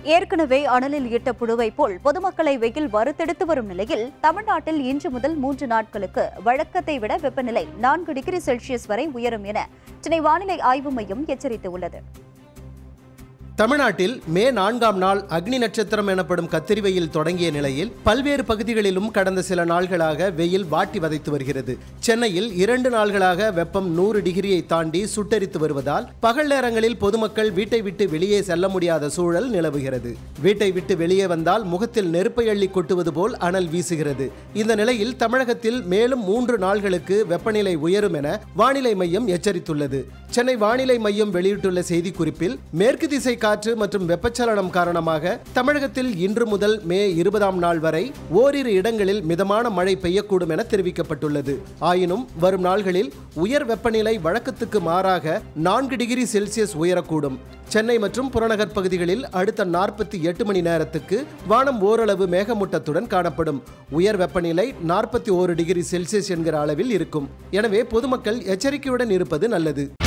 ஏற்கனவே அனலில் இட்ட புழுவை போல் பொதுமக்களை வெயில் வறுத்தெடுத்து வரும் நிலையில் தமிழ்நாட்டில் இன்று முதல் மூன்று நாட்களுக்கு வழக்கத்தை விட வெப்பநிலை நான்கு டிகிரி செல்சியஸ் வரை உயரும் என சென்னை வானிலை ஆய்வு மையம் எச்சரித்துள்ளது தமிழ்நாட்டில் மே நான்காம் நாள் அக்னி நட்சத்திரம் எனப்படும் கத்திரி வெயில் தொடங்கிய நிலையில் பல்வேறு பகுதிகளிலும் கடந்த சில நாள்களாக வெயில் வாட்டி வதைத்து வருகிறது சென்னையில் இரண்டு நாள்களாக வெப்பம் நூறு டிகிரியை தாண்டி சுட்டரித்து வருவதால் பகல் நேரங்களில் பொதுமக்கள் வீட்டை விட்டு வெளியே செல்ல முடியாத சூழல் நிலவுகிறது வீட்டை விட்டு வெளியே வந்தால் முகத்தில் நெருப்பை அள்ளி கொட்டுவது போல் அனல் வீசுகிறது இந்த நிலையில் தமிழகத்தில் மேலும் மூன்று நாள்களுக்கு வெப்பநிலை உயரும் என வானிலை மையம் எச்சரித்துள்ளது சென்னை வானிலை மையம் வெளியிட்டுள்ள செய்திக்குறிப்பில் மேற்கு திசை காற்று மற்றும் வெப்பச்சலனம் காரணமாக தமிழகத்தில் இன்று முதல் மே இருபதாம் நாள் வரை ஓரிரு இடங்களில் மிதமான மழை பெய்யக்கூடும் என தெரிவிக்கப்பட்டுள்ளது ஆயினும் வரும் நாள்களில் உயர் வெப்பநிலை வழக்கத்துக்கு மாறாக நான்கு டிகிரி செல்சியஸ் உயரக்கூடும் சென்னை மற்றும் புறநகர் பகுதிகளில் அடுத்த நாற்பத்தி எட்டு மணி நேரத்துக்கு வானம் ஓரளவு மேகமூட்டத்துடன் காணப்படும் உயர் வெப்பநிலை நாற்பத்தி ஓரு டிகிரி செல்சியஸ் என்கிற அளவில் இருக்கும் எனவே பொதுமக்கள் எச்சரிக்கையுடன் இருப்பது நல்லது